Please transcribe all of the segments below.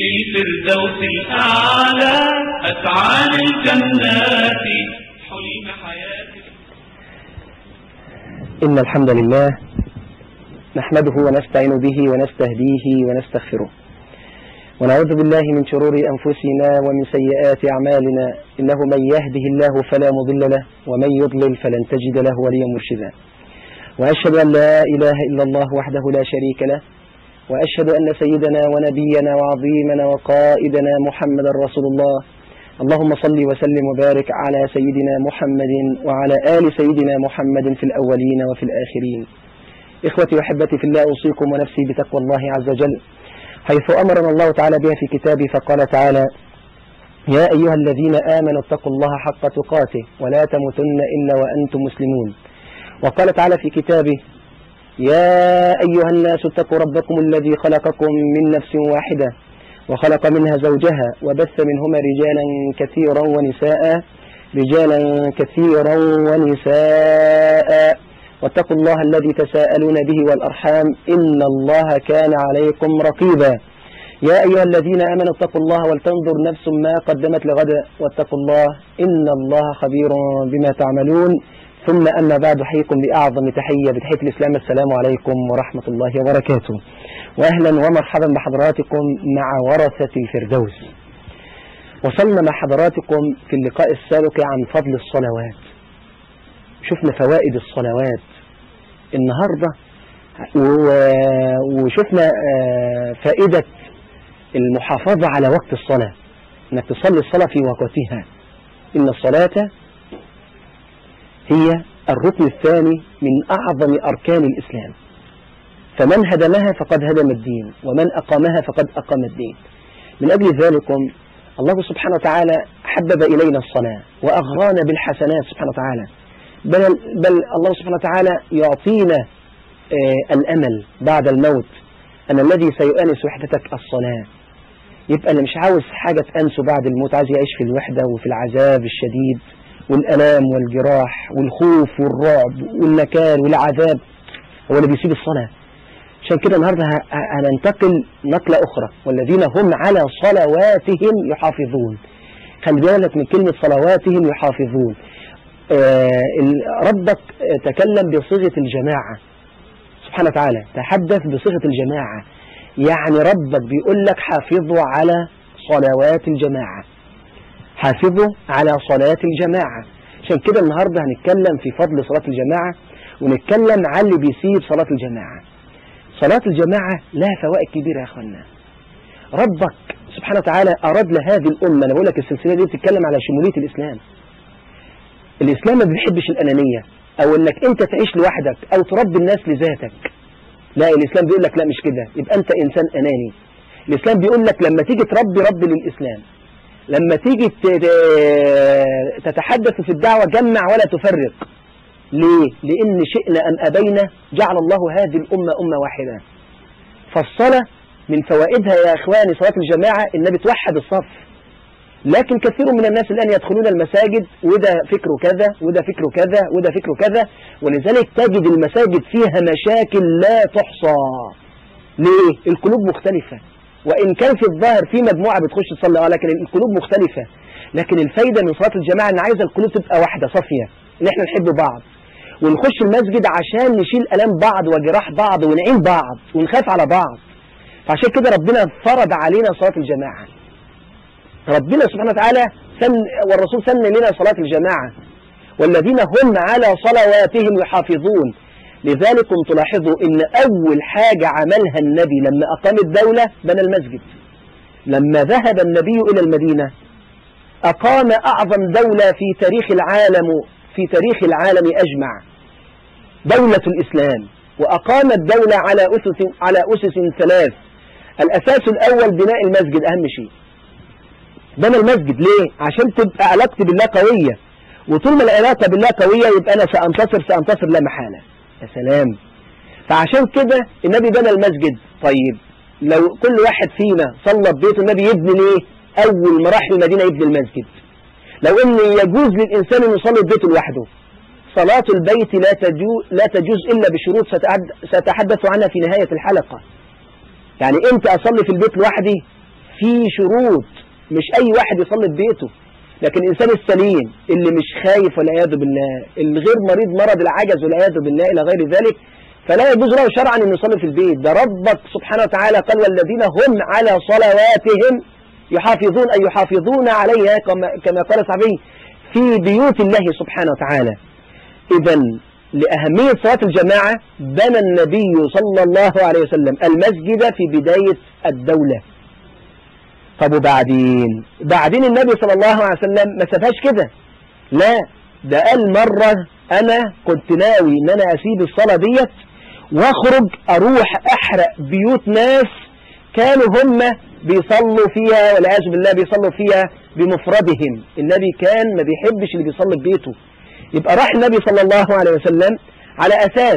للفردوس الأعلى أسعى للجنات حلم حياتي إن الحمد لله نحمده ونستعين به ونستهديه ونستغفره ونعوذ بالله من شرور أنفسنا ومن سيئات أعمالنا إنه من يهده الله فلا مضل له ومن يضلل فلن تجد له وليا مرشدا وأشهد أن لا إله إلا الله وحده لا شريك له وأشهد أن سيدنا ونبينا وعظيمنا وقائدنا محمدا رسول الله اللهم صل وسلم وبارك على سيدنا محمد وعلى آل سيدنا محمد في الأولين وفي الآخرين إخوتي وحبتي في الله أوصيكم ونفسي بتقوى الله عز وجل حيث أمرنا الله تعالى بها في كتابه فقال تعالى يا أيها الذين آمنوا اتقوا الله حق تقاته ولا تموتن إلا وأنتم مسلمون وقال تعالى في كتابه يا أيها الناس اتقوا ربكم الذي خلقكم من نفس واحدة وخلق منها زوجها وبث منهما رجالا كثيرا ونساء رجالا كثيرا ونساء واتقوا الله الذي تساءلون به والأرحام إن الله كان عليكم رقيبا يا أيها الذين آمنوا اتقوا الله ولتنظر نفس ما قدمت لغد واتقوا الله إن الله خبير بما تعملون ثم أما بعد حيكم بأعظم تحية بتحية الإسلام السلام عليكم ورحمة الله وبركاته وأهلا ومرحبا بحضراتكم مع ورثة الفردوس وصلنا مع حضراتكم في اللقاء السابق عن فضل الصلوات شفنا فوائد الصلوات النهاردة وشفنا فائدة المحافظة على وقت الصلاة انك تصلي الصلاة في وقتها ان الصلاة هي الركن الثاني من اعظم اركان الاسلام فمن هدمها فقد هدم الدين ومن اقامها فقد اقام الدين من اجل ذلك الله سبحانه وتعالى حبب الينا الصلاة واغرانا بالحسنات سبحانه وتعالى بل, بل الله سبحانه وتعالى يعطينا آه الأمل بعد الموت أن الذي سيؤنس وحدتك الصلاة يبقى اللي مش عاوز حاجة تأنسه بعد الموت عايز يعيش في الوحدة وفي العذاب الشديد والألام والجراح والخوف والرعب والنكال والعذاب هو اللي بيسيب الصلاة عشان كده النهاردة هننتقل نقلة أخرى والذين هم على صلواتهم يحافظون خلي بالك من كلمة صلواتهم يحافظون ربك تكلم بصيغة الجماعة سبحانه وتعالى تحدث بصيغة الجماعة يعني ربك بيقول لك حافظوا على صلوات الجماعة حافظوا على صلاة الجماعة عشان كده النهاردة هنتكلم في فضل صلاة الجماعة ونتكلم عن اللي بيسيب صلاة الجماعة صلاة الجماعة لها فوائد كبيرة يا أخوانا ربك سبحانه وتعالى أراد لهذه الأمة أنا بقول لك السلسلة دي بتتكلم على شمولية الإسلام الإسلام ما بيحبش الأنانية أو إنك أنت تعيش لوحدك أو تربي الناس لذاتك لا الإسلام بيقول لك لا مش كده يبقى أنت إنسان أناني الإسلام بيقول لك لما تيجي تربي ربي للإسلام لما تيجي تتحدث في الدعوة جمع ولا تفرق ليه؟ لأن شئنا أم أبينا جعل الله هذه الأمة أمة واحدة فالصلاة من فوائدها يا إخواني صلاة الجماعة إنها بتوحد الصف لكن كثير من الناس الآن يدخلون المساجد وده فكره كذا وده فكره كذا وده فكره كذا ولذلك تجد المساجد فيها مشاكل لا تحصى ليه؟ القلوب مختلفة وإن كان في الظاهر في مجموعة بتخش تصلي لكن القلوب مختلفة لكن الفايدة من صلاة الجماعة إن عايزة القلوب تبقى واحدة صافية إن إحنا نحب بعض ونخش المسجد عشان نشيل ألام بعض وجراح بعض ونعين بعض ونخاف على بعض فعشان كده ربنا فرض علينا صلاة الجماعة ربنا سبحانه وتعالى سن والرسول سن لنا صلاة الجماعة والذين هم على صلواتهم يحافظون لذلك تلاحظوا ان اول حاجة عملها النبي لما اقام الدولة بنى المسجد لما ذهب النبي الى المدينة اقام اعظم دولة في تاريخ العالم في تاريخ العالم اجمع دولة الاسلام واقام الدولة على اسس على اسس ثلاث الاساس الاول بناء المسجد اهم شيء بنى المسجد ليه عشان تبقى علاقتي بالله قوية وطول ما العلاقة بالله قوية يبقى أنا سأنتصر سأنتصر لا محالة يا سلام فعشان كده النبي بنى المسجد طيب لو كل واحد فينا صلى ببيته النبي يبني ليه أول ما راح المدينة يبني المسجد لو ان يجوز للإنسان أن يصلي ببيته لوحده صلاة البيت لا تجوز, لا تجوز إلا بشروط سأتحدث عنها في نهاية الحلقة يعني امتى أصلي في البيت لوحدي في شروط مش أي واحد يصلي في بيته لكن الإنسان السليم اللي مش خايف والعياذ بالله الغير مريض مرض العجز والعياذ بالله إلى غير ذلك فلا يجوز له شرعا أن يصلي في البيت ده ربك سبحانه وتعالى قال والذين هم على صلواتهم يحافظون أي يحافظون عليها كما كما قال الصحابي في بيوت الله سبحانه وتعالى إذا لأهمية صلاة الجماعة بنى النبي صلى الله عليه وسلم المسجد في بداية الدولة طب وبعدين بعدين النبي صلى الله عليه وسلم ما سابهاش كده لا ده قال مرة أنا كنت ناوي إن أنا أسيب الصلاة ديت واخرج أروح أحرق بيوت ناس كانوا هم بيصلوا فيها والعياذ بالله بيصلوا فيها بمفردهم النبي كان ما بيحبش اللي بيصلي في بيته يبقى راح النبي صلى الله عليه وسلم على أساس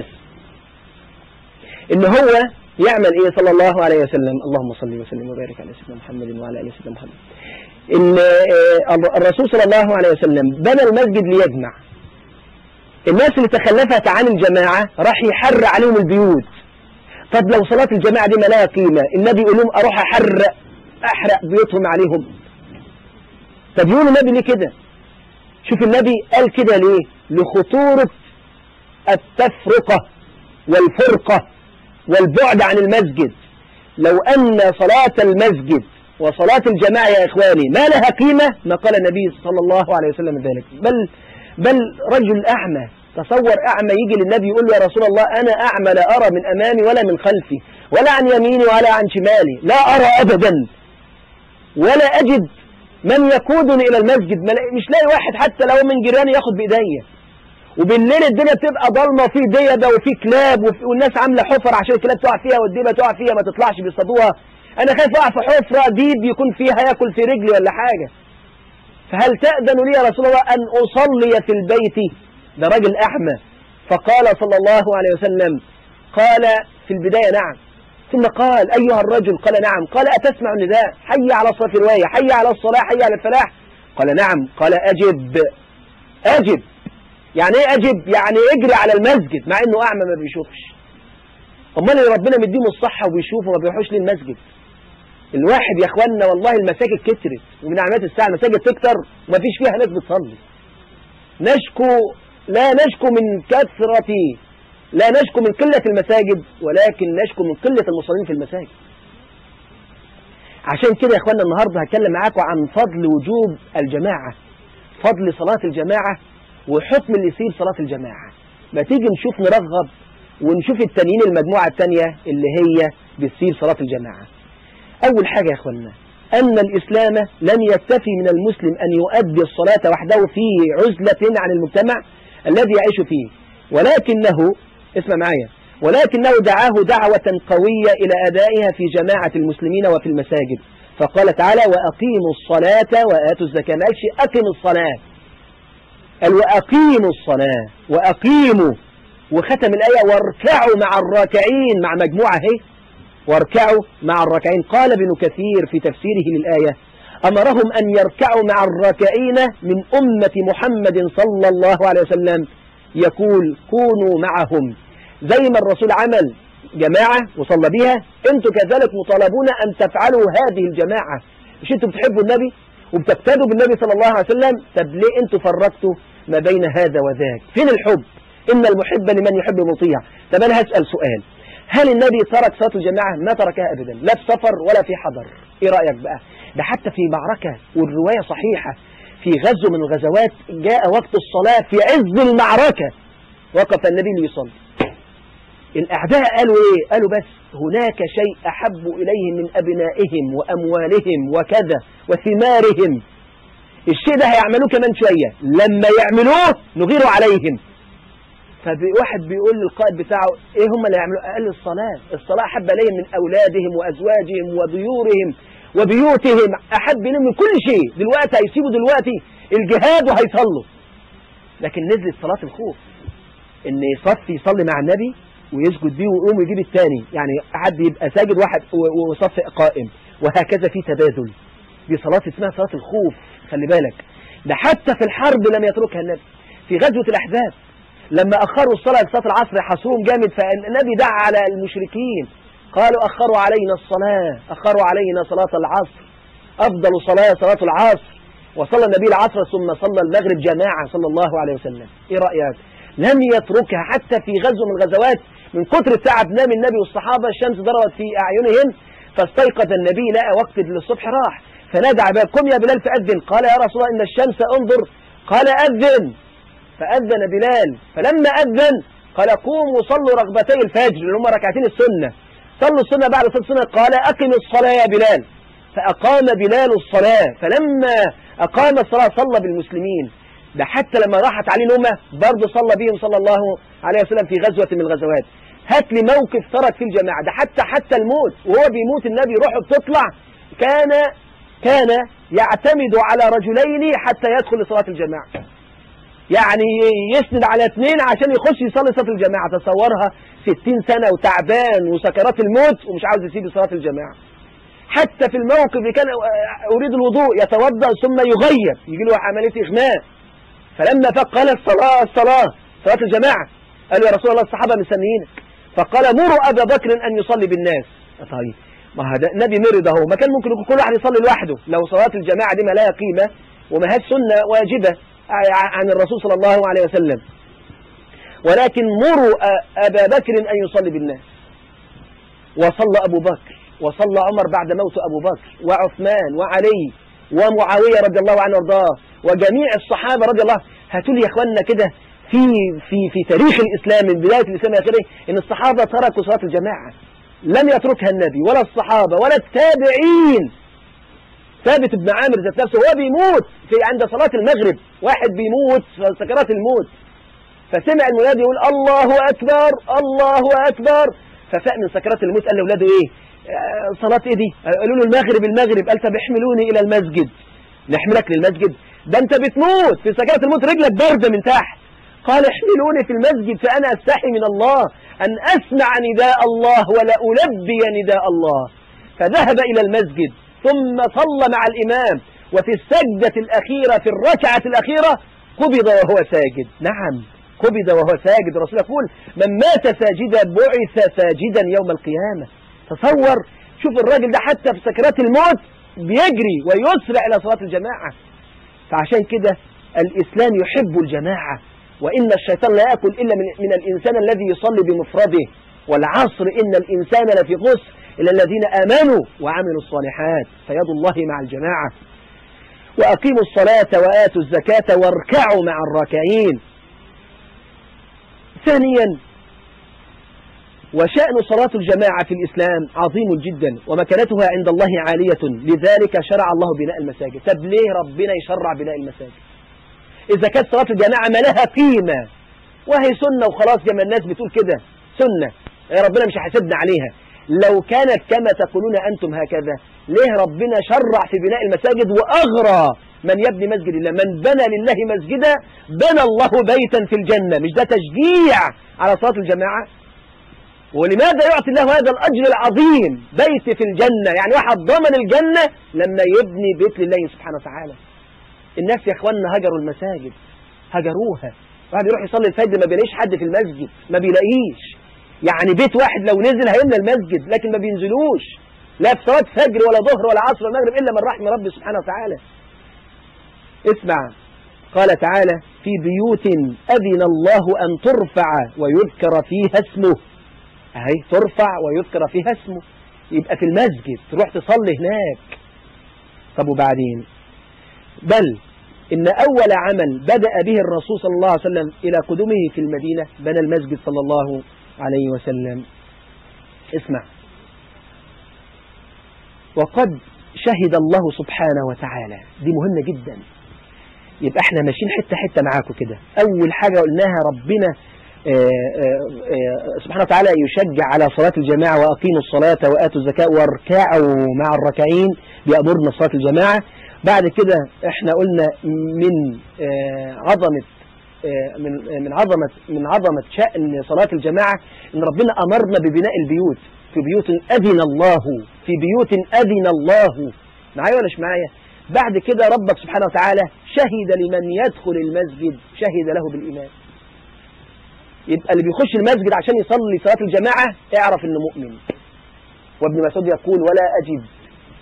إن هو يعمل إيه صلى الله عليه وسلم اللهم صل وسلم وبارك على سيدنا محمد وعلى آل سيدنا محمد إن الرسول صلى الله عليه وسلم بنى المسجد ليجمع الناس اللي تخلفت عن الجماعة راح يحر عليهم البيوت طب لو صلاة الجماعة دي ما لها قيمة النبي يقول لهم أروح أحرق أحرق بيوتهم عليهم طب يقول النبي ليه كده شوف النبي قال كده ليه لخطورة التفرقة والفرقة والبعد عن المسجد لو أن صلاة المسجد وصلاة الجماعة يا إخواني ما لها قيمة ما قال النبي صلى الله عليه وسلم ذلك بل بل رجل أعمى تصور أعمى يجي للنبي يقول له يا رسول الله أنا أعمى لا أرى من أمامي ولا من خلفي ولا عن يميني ولا عن شمالي لا أرى أبدا ولا أجد من يقودني إلى المسجد مش لاقي واحد حتى لو من جيراني ياخد بإيديا وبالليل الدنيا بتبقى ضلمة وفي ديبة وفي كلاب وفي والناس عاملة حفر عشان الكلاب تقع فيها والديبة تقع فيها ما تطلعش بيصطادوها أنا خايف أقع في حفرة ديب يكون فيها ياكل في رجلي ولا حاجة فهل تأذن لي يا رسول الله أن أصلي في البيت ده راجل أعمى فقال صلى الله عليه وسلم قال في البداية نعم ثم قال أيها الرجل قال نعم قال أتسمع النداء حي على الصلاة في رواية حي على الصلاة حي على الفلاح قال نعم قال أجب أجب يعني ايه أجب يعني اجري على المسجد مع انه أعمى ما بيشوفش امال اللي ربنا مديهم الصحة وبيشوفوا ما بيروحوش للمسجد الواحد يا اخوانا والله المساجد كترت ومن علامات الساعة المساجد تكتر وما فيش فيها ناس بتصلي نشكو لا نشكو من كثرة لا نشكو من قلة المساجد ولكن نشكو من قلة المصلين في المساجد عشان كده يا اخوانا النهاردة هتكلم معاكم عن فضل وجوب الجماعة فضل صلاة الجماعة وحكم اللي يسيب صلاة الجماعة ما تيجي نشوف نرغب ونشوف التانيين المجموعة التانية اللي هي بتسيب صلاة الجماعة أول حاجة يا أخوانا أن الإسلام لم يكتفي من المسلم أن يؤدي الصلاة وحده في عزلة عن المجتمع الذي يعيش فيه ولكنه اسمع معايا ولكنه دعاه دعوة قوية إلى أدائها في جماعة المسلمين وفي المساجد فقال تعالى وأقيموا الصلاة وآتوا الزكاة ما قالش أقم الصلاة قال وأقيموا الصلاة وأقيموا وختم الآية واركعوا مع الراكعين مع مجموعة هي واركعوا مع الراكعين قال ابن كثير في تفسيره للآية أمرهم أن يركعوا مع الراكعين من أمة محمد صلى الله عليه وسلم يقول كونوا معهم زي ما الرسول عمل جماعة وصلى بها انتوا كذلك مطالبون أن تفعلوا هذه الجماعة مش انتوا بتحبوا النبي وبتقتدوا بالنبي صلى الله عليه وسلم طب ليه انتوا فرقتوا ما بين هذا وذاك فين الحب إن المحب لمن يحب مطيع طب أنا هسأل سؤال هل النبي ترك صلاة الجماعة ما تركها أبدا لا في سفر ولا في حضر إيه رأيك بقى ده حتى في معركة والرواية صحيحة في غزو من الغزوات جاء وقت الصلاة في عز المعركة وقف النبي ليصلي الأعداء قالوا إيه قالوا بس هناك شيء أحب إليهم من أبنائهم وأموالهم وكذا وثمارهم الشيء ده هيعملوه كمان شوية لما يعملوه نغير عليهم فواحد بيقول للقائد بتاعه ايه هم اللي يعملوا قال الصلاة الصلاة أحب إليهم من أولادهم وأزواجهم وديورهم وبيوتهم أحب إليهم من كل شيء دلوقتي هيسيبوا دلوقتي الجهاد وهيصلوا لكن نزلت صلاة الخوف ان يصفي يصلي مع النبي ويسجد بيه ويقوم يجيب الثاني يعني حد يبقى ساجد واحد وصف قائم وهكذا في تبادل دي صلاة اسمها صلاة الخوف خلي بالك ده حتى في الحرب لم يتركها النبي في غزوة الأحزاب لما أخروا الصلاة لصلاة العصر حصوهم جامد فالنبي دعا على المشركين قالوا أخروا علينا الصلاة أخروا علينا صلاة العصر أفضل صلاة صلاة العصر وصلى النبي العصر ثم صلى المغرب جماعة صلى الله عليه وسلم إيه رأيك لم يتركها حتى في غزو من الغزوات من كتر التعب نام النبي والصحابة الشمس ضربت في أعينهم فاستيقظ النبي لقى وقت للصبح راح فنادى عباد قم يا بلال فأذن قال يا رسول الله إن الشمس انظر قال أذن فأذن بلال فلما أذن قال قوموا صلوا رغبتي الفجر اللي هم ركعتين السنة صلوا السنة بعد صلاة السنة قال أقم الصلاة يا بلال فأقام بلال الصلاة فلما أقام الصلاة صلى بالمسلمين ده حتى لما راحت عليه نومة برضه صلى بهم صلى الله عليه وسلم في غزوة من الغزوات هات لي موقف ترك في الجماعة ده حتى حتى الموت وهو بيموت النبي روحه بتطلع كان كان يعتمد على رجلين حتى يدخل لصلاة الجماعة يعني يسند على اثنين عشان يخش يصلي صلاة الجماعة تصورها ستين سنة وتعبان وسكرات الموت ومش عاوز يسيب صلاة الجماعة حتى في الموقف اللي كان أريد الوضوء يتوضأ ثم يغير يجي له عملية إغماء فلما فق قال الصلاة الصلاة صلاة الجماعة قال يا رسول الله الصحابة مستنيينك فقال مروا أبا بكر أن يصلي بالناس طيب ما هذا النبي مرض اهو ما كان ممكن يكون كل واحد يصلي لوحده لو صلاة الجماعة دي ما لها قيمة وما هي سنة واجبة عن الرسول صلى الله عليه وسلم ولكن مروا أبا بكر أن يصلي بالناس وصلى أبو بكر وصلى عمر بعد موت أبو بكر وعثمان وعلي ومعاوية رضي الله عنه وارضاه وجميع الصحابة رضي الله هاتوا لي يا اخواننا كده في في في تاريخ الإسلام من بداية الإسلام إلى آخره إن الصحابة تركوا صلاة الجماعة لم يتركها النبي ولا الصحابة ولا التابعين ثابت بن عامر ذات نفسه هو بيموت في عند صلاة المغرب واحد بيموت في سكرات الموت فسمع المنادي يقول الله أكبر الله أكبر ففاق من سكرات الموت قال لأولاده إيه آه صلاة إيه دي قالوا له المغرب المغرب قال طب احملوني إلى المسجد نحملك للمسجد ده أنت بتموت في سكرات الموت رجلك باردة من تحت قال احملوني في المسجد فأنا أستحي من الله أن أسمع نداء الله ولا ألبي نداء الله فذهب إلى المسجد ثم صلى مع الإمام وفي السجدة الأخيرة في الركعة الأخيرة قبض وهو ساجد نعم قبض وهو ساجد الرسول يقول من مات ساجدا بعث ساجدا يوم القيامة تصور شوف الراجل ده حتى في سكرات الموت بيجري ويسرع إلى صلاة الجماعة فعشان كده الإسلام يحب الجماعة وإن الشيطان لا يأكل إلا من, من الإنسان الذي يصلي بمفرده والعصر إن الإنسان لفي خسر إلا الذين آمنوا وعملوا الصالحات فيد الله مع الجماعة وأقيموا الصلاة وآتوا الزكاة واركعوا مع الراكعين ثانيا وشأن صلاة الجماعة في الإسلام عظيم جدا ومكانتها عند الله عالية لذلك شرع الله بناء المساجد طب ليه ربنا يشرع بناء المساجد إذا كانت صلاة الجماعة ما لها قيمة وهي سنة وخلاص زي ما الناس بتقول كده سنة يا ربنا مش هيحاسبنا عليها لو كانت كما تقولون أنتم هكذا ليه ربنا شرع في بناء المساجد وأغرى من يبني مسجد الله من بنى لله مسجدا بنى الله بيتا في الجنة مش ده تشجيع على صلاة الجماعة ولماذا يعطي الله هذا الأجر العظيم بيت في الجنة يعني واحد ضمن الجنة لما يبني بيت لله سبحانه وتعالى الناس يا اخواننا هجروا المساجد هجروها واحد يروح يصلي الفجر ما بيلاقيش حد في المسجد ما بيلاقيش يعني بيت واحد لو نزل هيملى المسجد لكن ما بينزلوش لا في صلاة فجر ولا ظهر ولا عصر ولا مغرب إلا من رحم ربي سبحانه وتعالى اسمع قال تعالى في بيوت أذن الله أن ترفع ويذكر فيها اسمه اهي ترفع ويذكر فيها اسمه يبقى في المسجد تروح تصلي هناك طب وبعدين بل إن أول عمل بدأ به الرسول صلى الله عليه وسلم إلى قدومه في المدينة بنى المسجد صلى الله عليه وسلم اسمع وقد شهد الله سبحانه وتعالى دي مهمة جدا يبقى احنا ماشيين حتة حتة معاكم كده أول حاجة قلناها ربنا آآ آآ سبحانه وتعالى يشجع على صلاة الجماعة وأقيموا الصلاة وآتوا الزكاة واركعوا مع الركعين بأمرنا صلاة الجماعة بعد كده احنا قلنا من عظمة من من عظمة من عظمة شأن صلاة الجماعة ان ربنا أمرنا ببناء البيوت في بيوت أذن الله في بيوت أذن الله معايا ولا مش معايا بعد كده ربك سبحانه وتعالى شهد لمن يدخل المسجد شهد له بالإيمان يبقى اللي بيخش المسجد عشان يصلي صلاة الجماعة اعرف انه مؤمن وابن مسعود يقول ولا أجد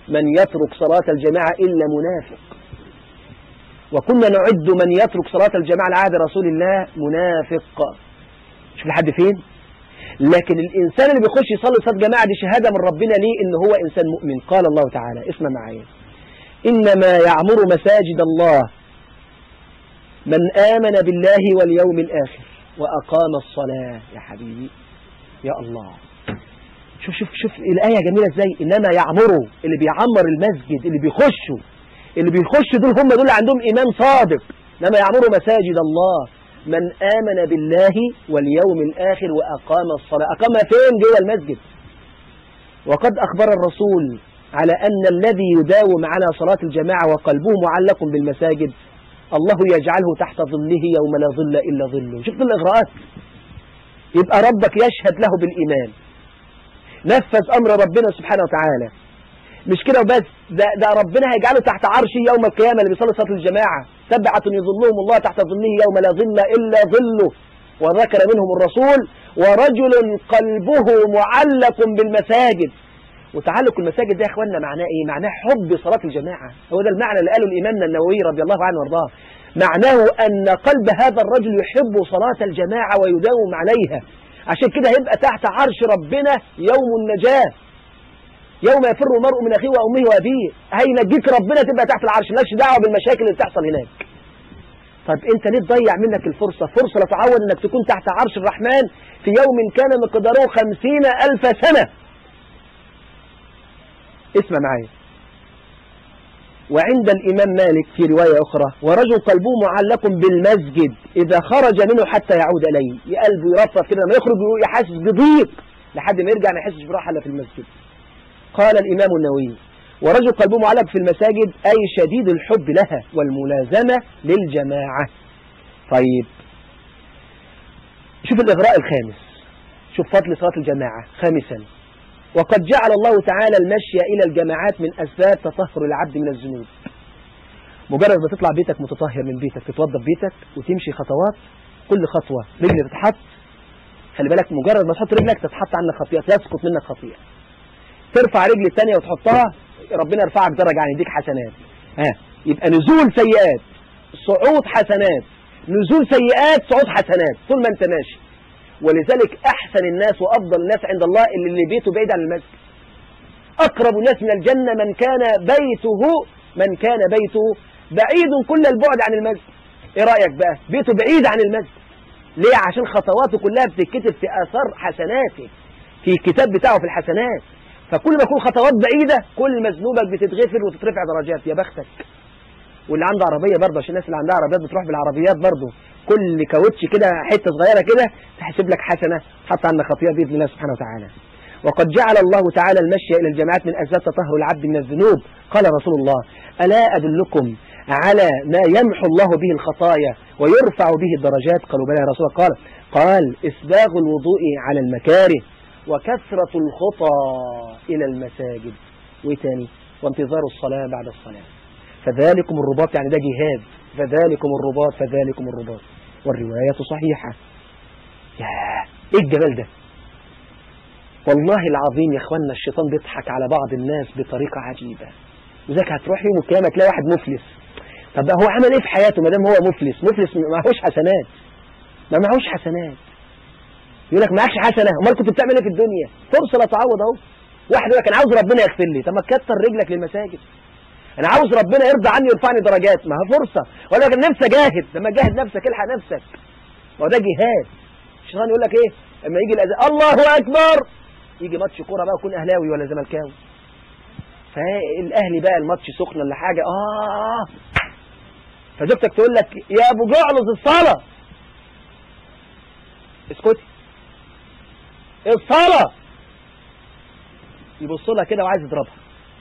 من يترك صلاة الجماعة إلا منافق وكنا نعد من يترك صلاة الجماعة على عهد رسول الله منافق شوف لحد فين لكن الإنسان اللي بيخش يصلي صلاة جماعة دي شهادة من ربنا ليه إن هو إنسان مؤمن قال الله تعالى اسمع معايا إنما يعمر مساجد الله من آمن بالله واليوم الآخر وأقام الصلاة يا حبيبي يا الله شوف شوف شوف الآية جميلة ازاي إنما يعمروا اللي بيعمر المسجد اللي بيخشوا اللي بيخشوا دول هم دول اللي عندهم إيمان صادق إنما يعمروا مساجد الله من آمن بالله واليوم الآخر وأقام الصلاة أقام فين جوه المسجد وقد أخبر الرسول على أن الذي يداوم على صلاة الجماعة وقلبه معلق بالمساجد الله يجعله تحت ظله يوم لا ظل إلا ظله شفت الإغراءات يبقى ربك يشهد له بالإيمان نفذ أمر ربنا سبحانه وتعالى مش كده وبس ده, ده ربنا هيجعله تحت عرشه يوم القيامة اللي بيصلي صلاة الجماعة سبعة يظلهم الله تحت ظله يوم لا ظل إلا ظله وذكر منهم الرسول ورجل قلبه معلق بالمساجد وتعلق المساجد ده يا اخواننا معناه ايه معناه حب صلاة الجماعة هو ده المعنى اللي قاله الإمام النووي رضي الله عنه وارضاه معناه أن قلب هذا الرجل يحب صلاة الجماعة ويداوم عليها عشان كده هيبقى تحت عرش ربنا يوم النجاة يوم يفر المرء من أخيه وأمه وأبيه هينجيك ربنا تبقى تحت العرش مالكش دعوة بالمشاكل اللي بتحصل هناك طيب انت ليه تضيع منك الفرصة فرصة لا تعود انك تكون تحت عرش الرحمن في يوم كان مقداره خمسين ألف سنة اسمع معايا وعند الإمام مالك في رواية أخرى ورجل قلبه معلق بالمسجد إذا خرج منه حتى يعود إليه قلبه يرفض كده لما يخرج يحسس بضيق لحد ما يرجع ما يحسش براحة إلا في المسجد قال الإمام النووي ورجل قلبه معلق في المساجد أي شديد الحب لها والملازمة للجماعة طيب شوف الإغراء الخامس شوف فضل صلاة الجماعة خامسا وقد جعل الله تعالى المشي إلى الجماعات من أسباب تطهر العبد من الذنوب مجرد ما تطلع بيتك متطهر من بيتك تتوضى بيتك وتمشي خطوات كل خطوة رجل تتحط خلي بالك مجرد ما تحط رجلك تتحط عنك خطيئة يسقط منك خطيئة ترفع رجل الثانية وتحطها ربنا يرفعك درجة يعني يديك حسنات ها يبقى نزول سيئات صعود حسنات نزول سيئات صعود حسنات طول ما انت ماشي ولذلك أحسن الناس وأفضل الناس عند الله اللي, اللي بيته بعيد عن المسجد أقرب الناس من الجنة من كان بيته من كان بيته بعيد كل البعد عن المسجد إيه رأيك بقى بيته بعيد عن المسجد ليه عشان خطواته كلها بتتكتب في آثار حسناته في الكتاب بتاعه في الحسنات فكل ما يكون خطوات بعيدة كل ما ذنوبك بتتغفر وتترفع درجات يا بختك واللي عنده عربية برضه عشان الناس اللي عندها عربيات بتروح بالعربيات برضه كل كاوتش كده حتة صغيرة كده تحسب لك حسنة حتى عندك خطيئة بإذن الله سبحانه وتعالى وقد جعل الله تعالى المشي إلى الجماعات من أسباب تطهر العبد من الذنوب قال رسول الله ألا أدلكم على ما يمحو الله به الخطايا ويرفع به الدرجات قالوا بلى يا رسول الله قال قال إسباغ الوضوء على المكاره وكثرة الخطى إلى المساجد وتاني وانتظار الصلاة بعد الصلاة فذلكم الرباط يعني ده جهاد فذلكم الرباط فذلكم الرباط والرواية صحيحة يا ايه الجمال ده والله العظيم يا اخوانا الشيطان بيضحك على بعض الناس بطريقة عجيبة وذاك هتروح يوم القيامة تلاقي واحد مفلس طب ده هو عمل ايه في حياته ما دام هو مفلس مفلس ما معهوش حسنات ما معهوش حسنات يقول لك معكش حسنة امال كنت بتعمل ايه في الدنيا فرصة لا تعوض اهو واحد يقول لك انا عاوز ربنا يغفر لي طب ما تكتر رجلك للمساجد انا عاوز ربنا يرضى عني ويرفعني درجات ما هي فرصة ولا لك نفسي اجاهد لما تجاهد نفسك الحق نفسك ما هو ده جهاد الشيطان يقول لك ايه اما يجي الاذان الله اكبر يجي ماتش كوره بقى يكون اهلاوي ولا زملكاوي فالاهلي بقى الماتش سخن ولا حاجه اه فزوجتك تقول لك يا ابو جعلص الصلاه اسكتي الصلاه يبص لها كده وعايز يضربها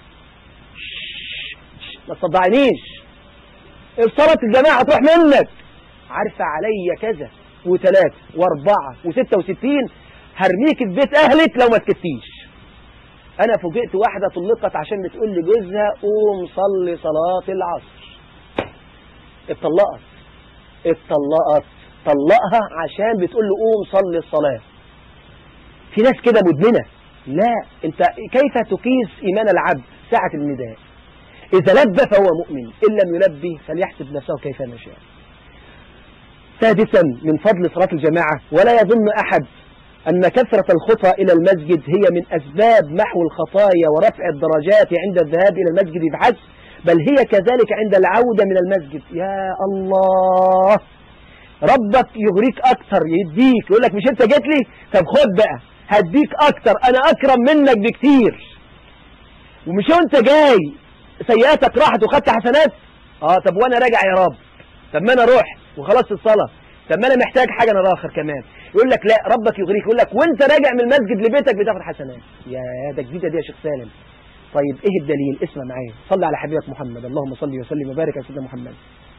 ما تصدعنيش الصلاة الجماعة تروح منك عارفة عليا كذا وثلاثة واربعة وستة وستين هرميك في بيت اهلك لو ما سكتيش انا فوجئت واحدة طلقت عشان بتقول لجوزها قوم صلي صلاة العصر اتطلقت اتطلقت طلقها عشان بتقول له قوم صلي الصلاة في ناس كده مدمنة لا انت كيف تقيس ايمان العبد ساعة النداء إذا لبى فهو مؤمن إن لم يلبي فليحسب نفسه كيف نشاء سادسا من فضل صلاة الجماعة ولا يظن أحد أن كثرة الخطى إلى المسجد هي من أسباب محو الخطايا ورفع الدرجات عند الذهاب إلى المسجد فحسب بل هي كذلك عند العودة من المسجد يا الله ربك يغريك أكثر يديك يقول لك مش أنت جيت لي طب خد بقى هديك أكثر أنا أكرم منك بكتير ومش أنت جاي سيئاتك راحت وخدت حسنات اه طب وانا راجع يا رب طب ما انا اروح وخلصت الصلاة طب ما انا محتاج حاجة انا اخر كمان يقول لك لا ربك يغريك يقول لك وانت راجع من المسجد لبيتك بتاخد حسنات يا ده جديدة دي يا شيخ سالم طيب ايه الدليل اسمع معايا صلي على حبيبك محمد اللهم صل وسلم وبارك على سيدنا محمد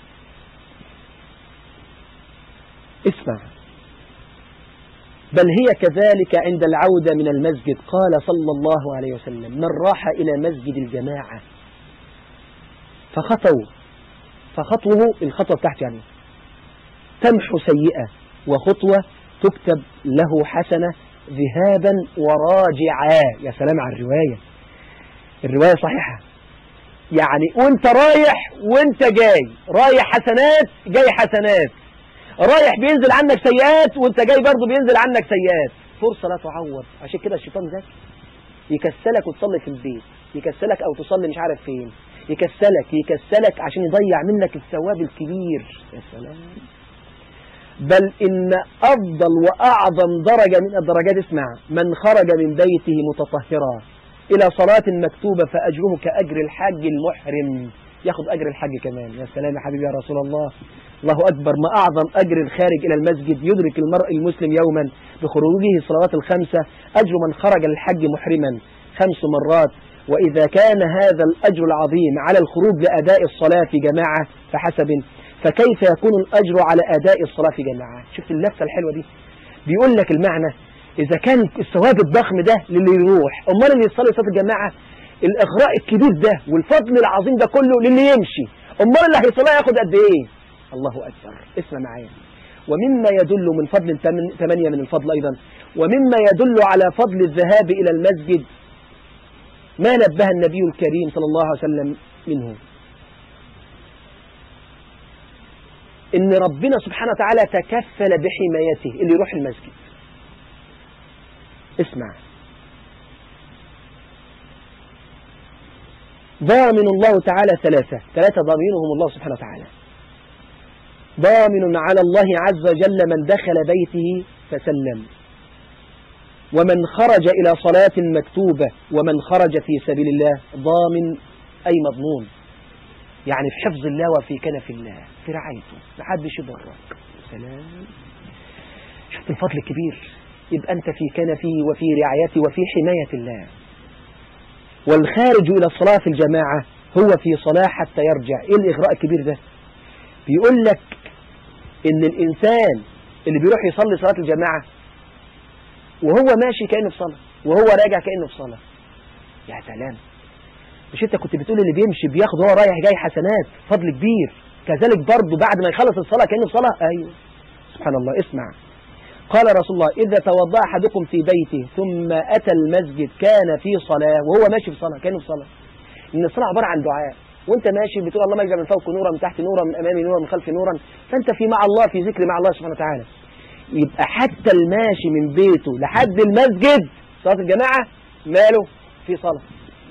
اسمع بل هي كذلك عند العودة من المسجد قال صلى الله عليه وسلم من راح إلى مسجد الجماعة فخطوا فخطوه الخطوة بتاعت يعني تمحو سيئة وخطوة تكتب له حسنة ذهابا وراجعا يا سلام على الرواية الرواية صحيحة يعني وانت رايح وانت جاي رايح حسنات جاي حسنات رايح بينزل عنك سيئات وانت جاي برضه بينزل عنك سيئات فرصة لا تعوض عشان كده الشيطان ذكي يكسلك وتصلي في البيت يكسلك او تصلي مش عارف فين يكسلك يكسلك عشان يضيع منك الثواب الكبير يا سلام بل إن أفضل وأعظم درجة من الدرجات اسمع من خرج من بيته متطهرا إلى صلاة مكتوبة فأجره كأجر الحج المحرم ياخد أجر الحج كمان يا سلام يا حبيبي يا رسول الله الله أكبر ما أعظم أجر الخارج إلى المسجد يدرك المرء المسلم يوما بخروجه الصلوات الخمسة أجر من خرج للحج محرما خمس مرات وإذا كان هذا الأجر العظيم على الخروج لأداء الصلاة في جماعة فحسب فكيف يكون الأجر على أداء الصلاة في جماعة شفت اللفة الحلوة دي بيقول لك المعنى إذا كان الثواب الضخم ده للي يروح أمال اللي يصلي صلاة الجماعة الإغراء الكبير ده والفضل العظيم ده كله للي يمشي أمال اللي هيصلي ياخد قد إيه الله أكبر اسمع معايا ومما يدل من فضل ثمانية من الفضل أيضا ومما يدل على فضل الذهاب إلى المسجد ما نبه النبي الكريم صلى الله عليه وسلم منه ان ربنا سبحانه وتعالى تكفل بحمايته اللي يروح المسجد اسمع ضامن الله تعالى ثلاثة ثلاثة ضامنهم الله سبحانه وتعالى ضامن على الله عز وجل من دخل بيته فسلم ومن خرج إلى صلاة مكتوبة ومن خرج في سبيل الله ضامن أي مضمون يعني في حفظ الله وفي كنف الله في رعايته محدش يضرك سلام شفت الفضل الكبير يبقى أنت في كنفه وفي رعايته وفي حماية الله والخارج إلى الصلاة في الجماعة هو في صلاة حتى يرجع إيه الإغراء الكبير ده بيقول لك إن الإنسان اللي بيروح يصلي صلاة الجماعة وهو ماشي كأنه في صلاة وهو راجع كأنه في صلاة يا سلام مش انت كنت بتقول اللي بيمشي بياخد هو رايح جاي حسنات فضل كبير كذلك برضه بعد ما يخلص الصلاة كأنه في صلاة ايوه سبحان الله اسمع قال رسول الله إذا توضأ أحدكم في بيته ثم أتى المسجد كان في صلاة وهو ماشي في صلاة كأنه في صلاة إن الصلاة عبارة عن دعاء وانت ماشي بتقول اللهم اجعل من فوق نورا من تحت نورا من امامي نورا من خلفي نورا فانت في مع الله في ذكر مع الله سبحانه وتعالى يبقى حتى الماشي من بيته لحد المسجد صلاة الجماعة ماله في صلاة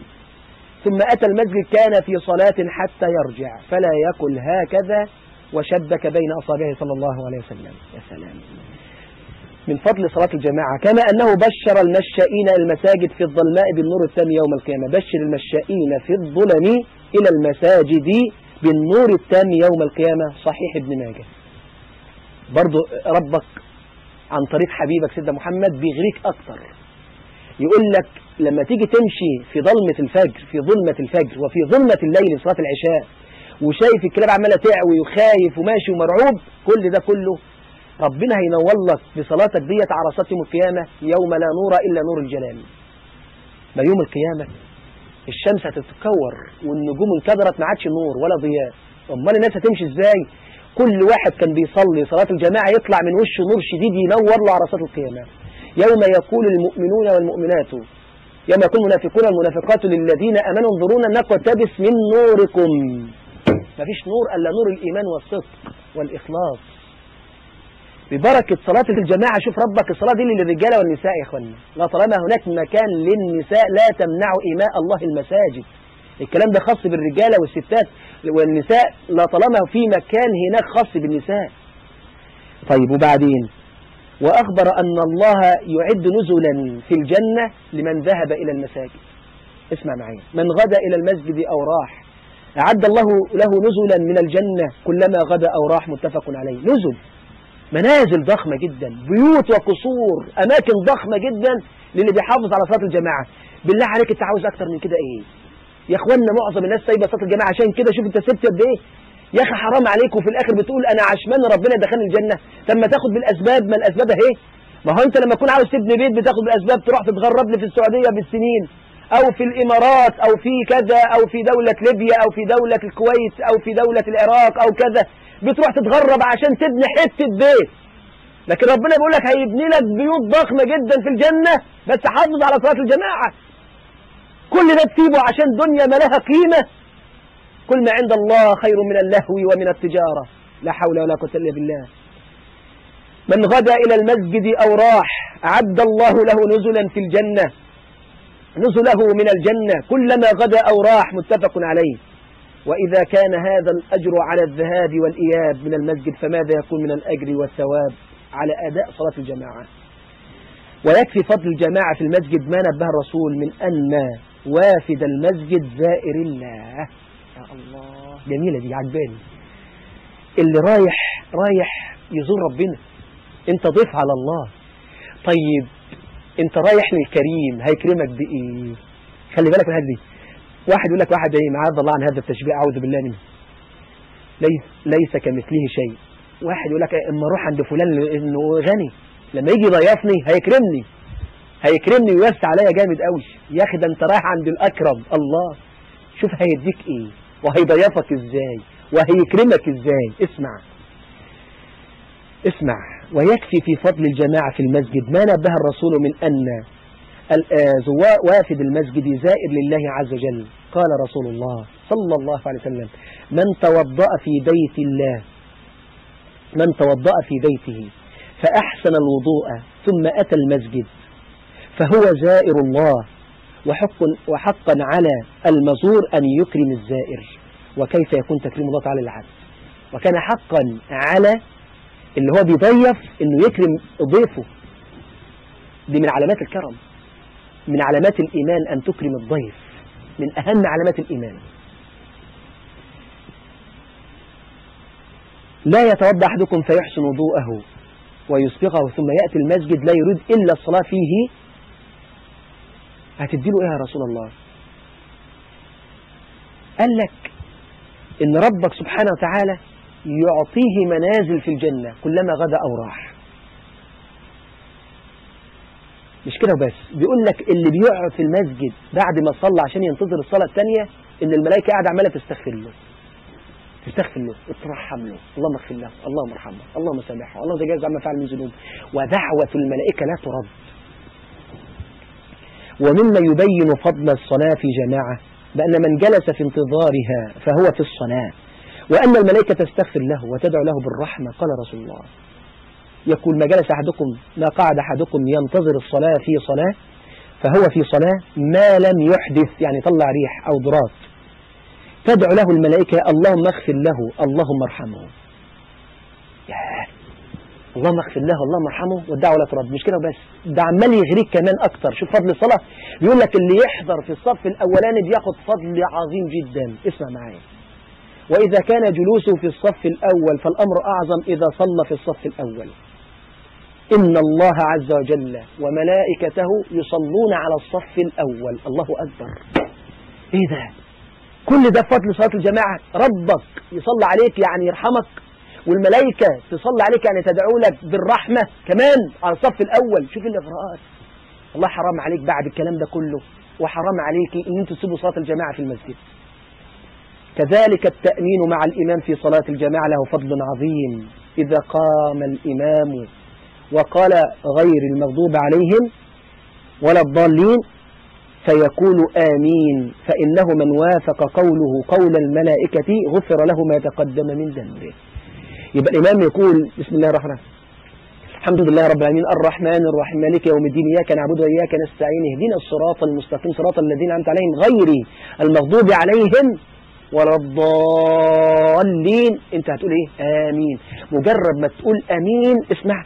ثم أتى المسجد كان في صلاة حتى يرجع فلا يكن هكذا وشبك بين أصابعه صلى الله عليه وسلم يا سلام من فضل صلاة الجماعة كما أنه بشر المشائين المساجد في الظلماء بالنور التام يوم القيامة بشر المشائين في الظلم إلى المساجد بالنور التام يوم القيامة صحيح ابن ماجه برضو ربك عن طريق حبيبك سيدنا محمد بيغريك أكتر يقول لك لما تيجي تمشي في ظلمة الفجر في ظلمة الفجر وفي ظلمة الليل صلاة العشاء وشايف الكلاب عمالة تعوي وخايف وماشي ومرعوب كل ده كله ربنا هينور لك بصلاتك ديت عرصات يوم القيامة يوم لا نور إلا نور الجلال ما يوم القيامة الشمس هتتكور والنجوم انكدرت ما عادش نور ولا ضياء امال الناس هتمشي ازاي كل واحد كان بيصلي صلاة الجماعة يطلع من وشه نور شديد ينور له عرصات القيامة يوم يقول المؤمنون والمؤمنات يوم يكون المنافقون والمنافقات للذين امنوا انظرونا نقتبس من نوركم مفيش نور الا نور الايمان والصدق والاخلاص ببركة صلاة الجماعة شوف ربك الصلاة دي للرجال والنساء يا اخوانا لا طالما هناك مكان للنساء لا تمنعوا إيماء الله المساجد الكلام ده خاص بالرجالة والستات والنساء لا طالما في مكان هناك خاص بالنساء طيب وبعدين وأخبر أن الله يعد نزلا في الجنة لمن ذهب إلى المساجد اسمع معي من غدا إلى المسجد أو راح أعد الله له نزلا من الجنة كلما غدا أو راح متفق عليه نزل منازل ضخمة جدا بيوت وقصور أماكن ضخمة جدا للي بيحافظ على صلاة الجماعة بالله عليك انت عاوز أكتر من كده إيه يا اخوانا معظم الناس سايبه صلاه الجماعه عشان كده شوف انت سبت قد ايه يا اخي حرام عليك وفي الاخر بتقول انا عشمان ربنا دخلني الجنه طب ما تاخد بالاسباب ما الاسباب اهي ما هو انت لما تكون عاوز تبني بيت بتاخد بالاسباب تروح تتغرب لي في السعوديه بالسنين او في الامارات او في كذا او في دوله ليبيا او في دوله الكويت او في دوله العراق او كذا بتروح تتغرب عشان تبني حته بيت لكن ربنا بيقول لك هيبني لك بيوت ضخمه جدا في الجنه بس حافظ على صلاه الجماعه كل ده تسيبه عشان دنيا ما لها قيمة كل ما عند الله خير من اللهو ومن التجارة لا حول ولا قوة إلا بالله من غدا إلى المسجد أو راح أعد الله له نزلا في الجنة نزله من الجنة كلما غدا أو راح متفق عليه وإذا كان هذا الأجر على الذهاب والإياب من المسجد فماذا يكون من الأجر والثواب على أداء صلاة الجماعة ويكفي فضل الجماعة في المسجد ما نبه الرسول من أن وافد المسجد زائر الله يا الله جميلة دي عجباني اللي رايح رايح يزور ربنا انت ضيف على الله طيب انت رايح للكريم هيكرمك بايه خلي بالك من هذه دي واحد يقول لك واحد ايه معاذ الله عن هذا التشبيه اعوذ بالله منه ليس, ليس كمثله شيء واحد يقول لك اما اروح عند فلان انه غني لما يجي يضيفني هيكرمني هيكرمني ويوسع عليا جامد قوي يا اخي ده انت رايح عند الاكرم الله شوف هيديك ايه وهيضيفك ازاي وهيكرمك ازاي اسمع اسمع ويكفي في فضل الجماعة في المسجد ما نبه الرسول من أن وافد المسجد زائر لله عز وجل قال رسول الله صلى الله عليه وسلم من توضأ في بيت الله من توضأ في بيته فأحسن الوضوء ثم أتى المسجد فهو زائر الله وحق وحقا على المزور أن يكرم الزائر وكيف يكون تكريم الله تعالى للعبد وكان حقا على اللي هو بيضيف انه يكرم ضيفه دي من علامات الكرم من علامات الإيمان أن تكرم الضيف من أهم علامات الإيمان لا يتوضا أحدكم فيحسن وضوءه ويسبقه ثم يأتي المسجد لا يريد إلا الصلاة فيه هتديله إيه يا رسول الله قال لك إن ربك سبحانه وتعالى يعطيه منازل في الجنة كلما غدا أو راح مش كده وبس بيقول لك اللي بيقعد في المسجد بعد ما صلى عشان ينتظر الصلاة الثانية إن الملائكة قاعدة عمالة تستغفر له تستغفر له وترحم له اللهم اغفر له اللهم ارحمه اللهم سامحه اللهم تجاوز عما فعل من ذنوب ودعوة الملائكة لا ترد ومما يبين فضل الصلاة في جماعة بأن من جلس في انتظارها فهو في الصلاة وأن الملائكة تستغفر له وتدعو له بالرحمة قال رسول الله يقول ما جلس أحدكم ما قعد أحدكم ينتظر الصلاة في صلاة فهو في صلاة ما لم يحدث يعني طلع ريح أو ضرات تدعو له الملائكة اللهم اغفر له اللهم ارحمه ياه اللهم اغفر له اللهم ارحمه والدعوة لا ترد مش كده بس ده عمال يغريك كمان أكتر شوف فضل الصلاة بيقول لك اللي يحضر في الصف الأولاني بياخد فضل عظيم جدا اسمع معايا وإذا كان جلوسه في الصف الأول فالأمر أعظم إذا صلى في الصف الأول إن الله عز وجل وملائكته يصلون على الصف الأول الله أكبر إيه ده كل ده فضل صلاة الجماعة ربك يصلي عليك يعني يرحمك والملائكة تصلي عليك يعني تدعو لك بالرحمة كمان على الصف الأول شوف الإغراءات الله حرام عليك بعد الكلام ده كله وحرام عليك إن أنتوا تسيبوا صلاة الجماعة في المسجد كذلك التأمين مع الإمام في صلاة الجماعة له فضل عظيم إذا قام الإمام وقال غير المغضوب عليهم ولا الضالين فيقول آمين فإنه من وافق قوله قول الملائكة غفر له ما تقدم من ذنبه يبقى الإمام يقول بسم الله الرحمن الرحيم الحمد لله رب العالمين الرحمن الرحيم مالك يوم الدين إياك نعبد وإياك نستعين اهدنا الصراط المستقيم صراط الذين أنعمت عليهم غير المغضوب عليهم ولا الضالين انت هتقول ايه امين مجرد ما تقول امين اسمع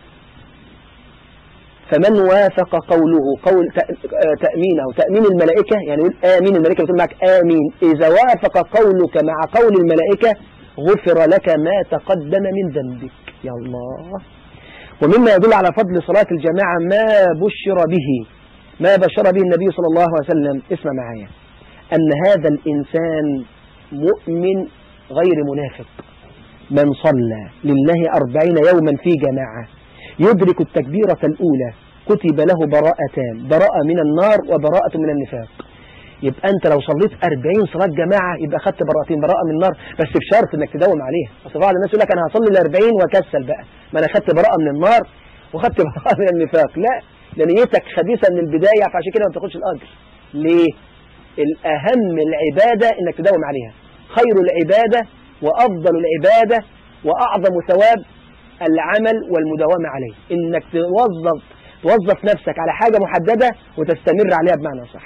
فمن وافق قوله قول تأمينه تأمين الملائكة يعني يقول آمين الملائكة بتقول معك آمين إذا وافق قولك مع قول الملائكة غفر لك ما تقدم من ذنبك يا الله ومما يدل على فضل صلاة الجماعة ما بشر به ما بشر به النبي صلى الله عليه وسلم اسمع معايا أن هذا الإنسان مؤمن غير منافق من صلى لله أربعين يوما في جماعة يدرك التكبيرة الأولى كتب له براءتان براءة من النار وبراءة من النفاق يبقى أنت لو صليت 40 صلاة جماعة يبقى خدت براءتين براءة من النار بس بشرط انك تداوم عليها اصل بعض الناس يقول لك انا هصلي ال 40 واكسل بقى ما انا خدت براءة من النار وخدت براءة من النفاق لا ده نيتك خبيثة من البداية فعشان كده ما بتاخدش الأجر ليه؟ الأهم العبادة انك تداوم عليها خير العبادة وأفضل العبادة وأعظم ثواب العمل والمداومة عليه انك توظف توظف نفسك على حاجة محددة وتستمر عليها بمعنى صح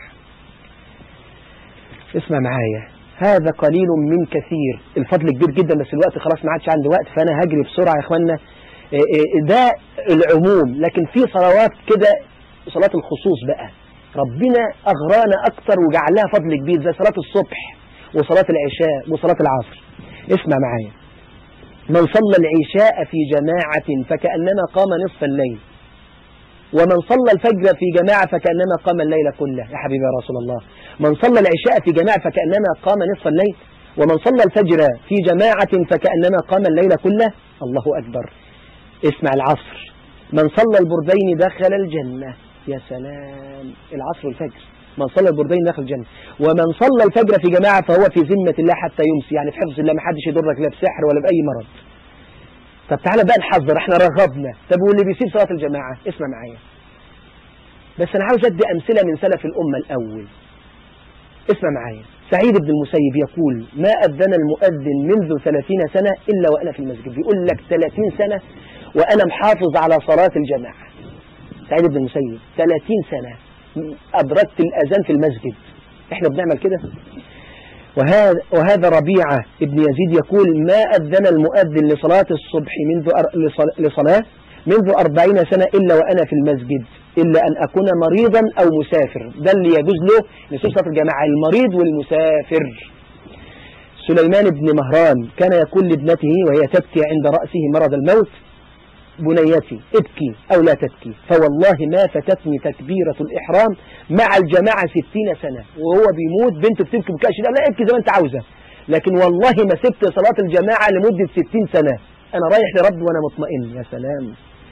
اسمع معايا هذا قليل من كثير الفضل كبير جدا بس الوقت خلاص ما عادش عندي وقت فانا هجري بسرعة يا اخوانا ده العموم لكن في صلوات كده صلاة الخصوص بقى ربنا أغرانا أكتر وجعل لها فضل كبير زي صلاة الصبح وصلاة العشاء وصلاة العصر اسمع معايا من صلى العشاء في جماعة فكأنما قام نصف الليل ومن صلى الفجر في جماعة فكأنما قام الليل كله يا حبيبي يا رسول الله من صلى العشاء في جماعة فكأنما قام نصف الليل ومن صلى الفجر في جماعة فكأنما قام الليل كله الله أكبر اسمع العصر من صلى البردين دخل الجنة يا سلام العصر والفجر من صلى البردين دخل الجنة ومن صلى الفجر في جماعة فهو في ذمة الله حتى يمسي يعني في حفظ الله ما حدش يضرك لا بسحر ولا بأي مرض طب تعالى بقى نحذر احنا رغبنا طب واللي بيسيب صلاة الجماعة اسمع معايا بس انا عاوز ادي امثلة من سلف الامة الاول اسمع معايا سعيد بن المسيب يقول ما أذن المؤذن منذ 30 سنة إلا وأنا في المسجد بيقول لك 30 سنة وأنا محافظ على صلاة الجماعة سعيد بن المسيب 30 سنة أدركت الأذان في المسجد احنا بنعمل كده وهذا, وهذا ربيعة ابن يزيد يقول ما أذن المؤذن لصلاة الصبح منذ أر... لصلاة منذ أربعين سنة إلا وأنا في المسجد إلا أن أكون مريضا أو مسافر ده اللي يجوز له نسوس صلاة الجماعة المريض والمسافر سليمان بن مهران كان يقول لابنته وهي تبكي عند رأسه مرض الموت بنيتي ابكي أو لا تبكي فوالله ما فتتني تكبيرة الإحرام مع الجماعة ستين سنة وهو بيموت بنت بتبكي بكاش لا ابكي زي ما انت عاوزة لكن والله ما سبت صلاة الجماعة لمدة ستين سنة أنا رايح لرب وأنا مطمئن يا سلام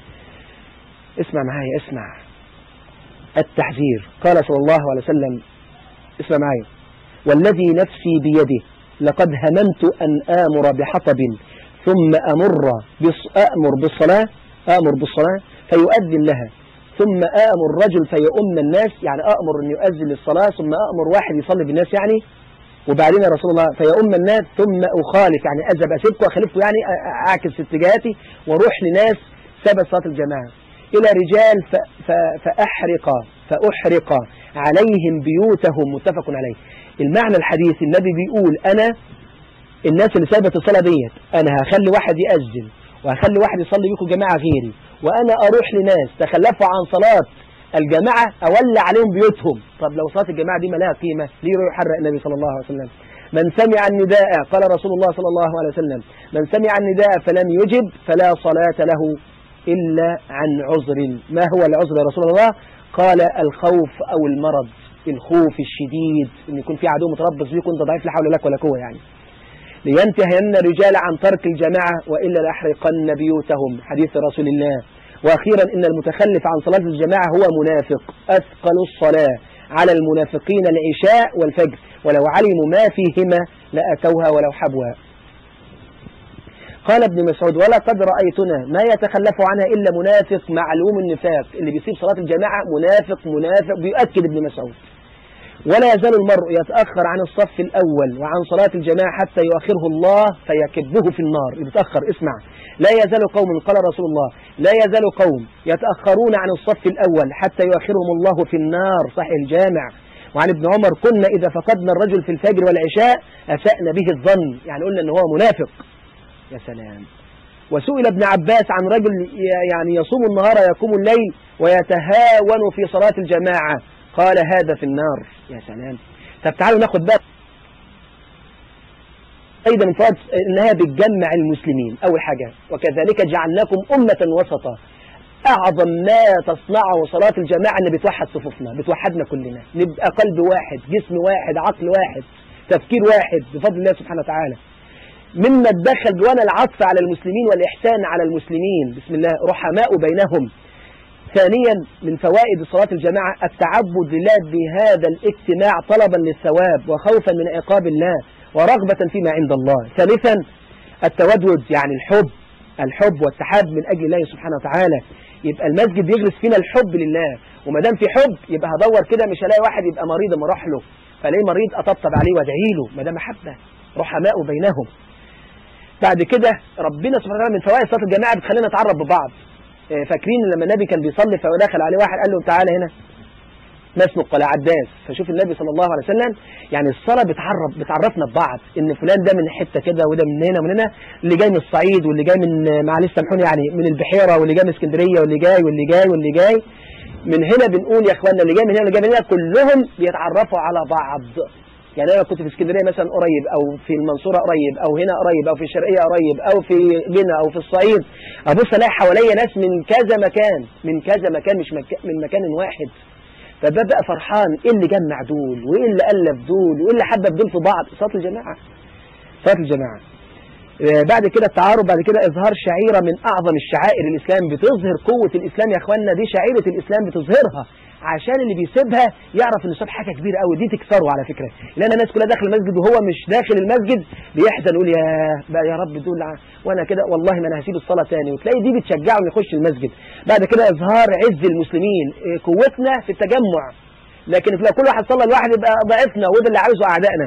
اسمع معايا اسمع التحذير قال صلى الله عليه وسلم اسمع معايا والذي نفسي بيده لقد هممت أن آمر بحطب ثم أمر بص أأمر بالصلاة أأمر بالصلاة فيؤذن لها ثم أأمر رجل فيؤم الناس يعني أأمر أن يؤذن للصلاة ثم أأمر واحد يصلي بالناس يعني وبعدين يا رسول الله فيؤم الناس ثم أخالف يعني أذهب أسيبكم وأخلفكم يعني أعكس اتجاهاتي وأروح لناس سبب صلاة الجماعة إلى رجال ف... ف... فأحرق فأحرق عليهم بيوتهم متفق عليه المعنى الحديث النبي بيقول أنا الناس اللي سابت الصلاة ديت أنا هخلي واحد يأذن وهخلي واحد يصلي بيكم جماعة غيري وأنا أروح لناس تخلفوا عن صلاة الجماعة أولى عليهم بيوتهم طب لو صلاة الجماعة دي ما لها قيمة ليه يروح يحرق النبي صلى الله عليه وسلم من سمع النداء قال رسول الله صلى الله عليه وسلم من سمع النداء فلم يجب فلا صلاة له إلا عن عذر ما هو العذر يا رسول الله قال الخوف أو المرض الخوف الشديد ان يكون في عدو متربص بيك وانت ضعيف لا حول لك ولا قوه يعني لينتهين الرجال عن ترك الجماعة وإلا لأحرقن بيوتهم حديث رسول الله وأخيرا إن المتخلف عن صلاة الجماعة هو منافق أثقل الصلاة على المنافقين العشاء والفجر ولو علموا ما فيهما لأتوها ولو حبوا قال ابن مسعود ولا قد رأيتنا ما يتخلف عنها إلا منافق معلوم النفاق اللي بيصيب صلاة الجماعة منافق منافق بيؤكد ابن مسعود ولا يزال المرء يتأخر عن الصف الأول وعن صلاة الجماعة حتى يؤخره الله فيكبه في النار يتأخر اسمع لا يزال قوم قال رسول الله لا يزال قوم يتأخرون عن الصف الأول حتى يؤخرهم الله في النار صحيح الجامع وعن ابن عمر كنا إذا فقدنا الرجل في الفجر والعشاء أسأنا به الظن يعني قلنا أنه هو منافق يا سلام وسئل ابن عباس عن رجل يعني يصوم النهار ويقوم الليل ويتهاون في صلاة الجماعة قال هذا في النار يا سلام طب تعالوا ناخد بقى أيضا من فوائد إنها بتجمع المسلمين أول حاجة وكذلك جعلناكم أمة وسطا أعظم ما تصنعه صلاة الجماعة أن بتوحد صفوفنا بتوحدنا كلنا نبقى قلب واحد جسم واحد عقل واحد تفكير واحد بفضل الله سبحانه وتعالى مما تدخل جوانا العطف على المسلمين والإحسان على المسلمين بسم الله رحماء بينهم ثانيا من فوائد صلاة الجماعة التعبد لله بهذا الاجتماع طلبا للثواب وخوفا من عقاب الله ورغبة فيما عند الله ثالثا التودد يعني الحب الحب والتحاب من أجل الله سبحانه وتعالى يبقى المسجد يغرس فينا الحب لله وما دام في حب يبقى هدور كده مش هلاقي واحد يبقى مريض اما اروح له فلاقيه مريض اطبطب عليه وادعي له ما دام محبه رحماء بينهم بعد كده ربنا سبحانه وتعالى من فوائد صلاه الجماعه بتخلينا نتعرف ببعض فاكرين لما النبي كان بيصلي فدخل عليه واحد قال له تعالى هنا ما اسمك قال عداس فشوف النبي صلى الله عليه وسلم يعني الصلاة بتعرف بتعرفنا ببعض ان فلان ده من حتة كده وده من هنا ومن هنا اللي جاي من الصعيد واللي جاي من معلش سامحوني يعني من البحيرة واللي جاي من اسكندرية واللي جاي واللي جاي واللي جاي من هنا بنقول يا اخوانا اللي جاي من هنا واللي جاي من هنا كلهم بيتعرفوا على بعض يعني انا كنت في اسكندريه مثلا قريب او في المنصوره قريب او هنا قريب او في الشرقيه قريب او في جنة او في الصعيد ابص الاقي حواليا ناس من كذا مكان من كذا مكان مش مك... من مكان واحد فببقى فرحان ايه اللي جمع دول وايه اللي الف دول وايه اللي حبب دول في بعض صلاه الجماعه صلاه الجماعه بعد كده التعارف بعد كده اظهار شعيره من اعظم الشعائر الاسلام بتظهر قوه الاسلام يا اخوانا دي شعيره الاسلام بتظهرها عشان اللي بيسيبها يعرف ان ساب حاجه كبيره قوي دي تكسره على فكره لان الناس كلها داخل المسجد وهو مش داخل المسجد بيحزن يقول يا بقى يا رب دول وانا كده والله ما انا هسيب الصلاه تاني وتلاقي دي بتشجعه انه يخش المسجد بعد كده اظهار عز المسلمين قوتنا في التجمع لكن لو كل واحد صلى لوحده يبقى ضعفنا وده اللي عاوزه اعدائنا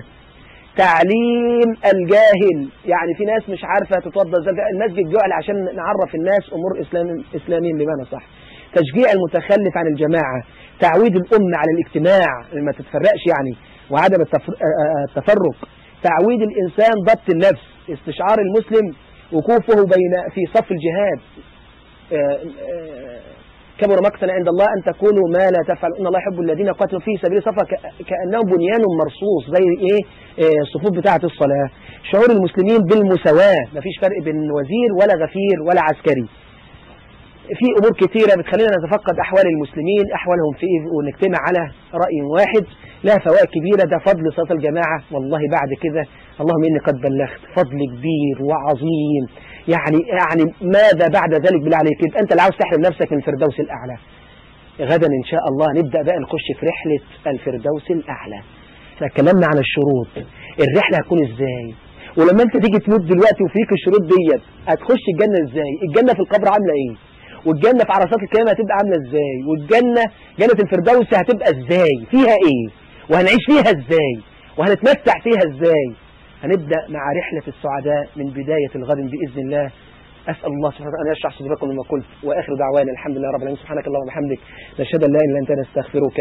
تعليم الجاهل يعني في ناس مش عارفه تتوضا ازاي المسجد جعل عشان نعرف الناس امور اسلام اسلاميين بمعنى صح تشجيع المتخلف عن الجماعة تعويد الأمة على الاجتماع ما تتفرقش يعني وعدم التفرق تعويد الإنسان ضبط النفس استشعار المسلم وقوفه بين في صف الجهاد كبر مقتا عند الله أن تقولوا ما لا تفعل إن الله يحب الذين قاتلوا في سبيل صفا كأنهم بنيان مرصوص زي إيه الصفوف بتاعة الصلاة شعور المسلمين بالمساواة مفيش فرق بين وزير ولا غفير ولا عسكري في أمور كثيرة بتخلينا نتفقد أحوال المسلمين أحوالهم في إيه ونجتمع على رأي واحد لها فوائد كبيرة ده فضل صلاة الجماعة والله بعد كده اللهم إني قد بلغت فضل كبير وعظيم يعني يعني ماذا بعد ذلك بالله عليك يبقى أنت اللي عاوز تحرم نفسك من الفردوس الأعلى غدا إن شاء الله نبدأ بقى نخش في رحلة الفردوس الأعلى فكلامنا عن الشروط الرحلة هتكون إزاي ولما أنت تيجي تموت دلوقتي وفيك الشروط ديت هتخش الجنة إزاي الجنة في القبر عاملة إيه والجنة في عرصات القيامة هتبقى عاملة ازاي والجنة جنة الفردوس هتبقى ازاي فيها ايه وهنعيش فيها ازاي وهنتمتع فيها ازاي هنبدأ مع رحلة السعداء من بداية الغد بإذن الله أسأل الله سبحانه وتعالى أن يشرح صدركم مما قلت وآخر دعوانا الحمد لله رب العالمين سبحانك اللهم وبحمدك نشهد أن لا إله إلا أنت نستغفرك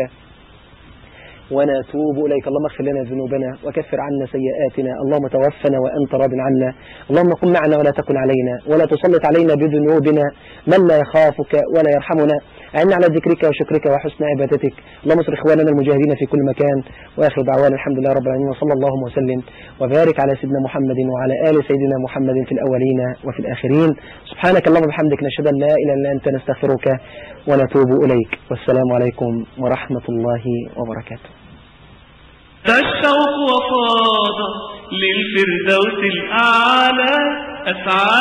ونتوب إليك اللهم اغفر لنا ذنوبنا وكفر عنا سيئاتنا اللهم توفنا وأنت راض عنا اللهم كن معنا ولا تكن علينا ولا تسلط علينا بذنوبنا من لا يخافك ولا يرحمنا أعنا على ذكرك وشكرك وحسن عبادتك اللهم انصر إخواننا المجاهدين في كل مكان وآخر دعوانا الحمد لله رب العالمين وصلى الله وسلم وبارك على سيدنا محمد وعلى آل سيدنا محمد في الأولين وفي الآخرين سبحانك اللهم وبحمدك نشهد أن لا إله إلا أنت نستغفرك ونتوب إليك والسلام عليكم ورحمة الله وبركاته فالشوق وفاض للفردوس الأعلى أسعى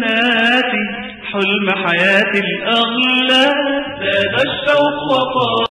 للجنات حلم حياة الأغلى زاد الشوق وفاض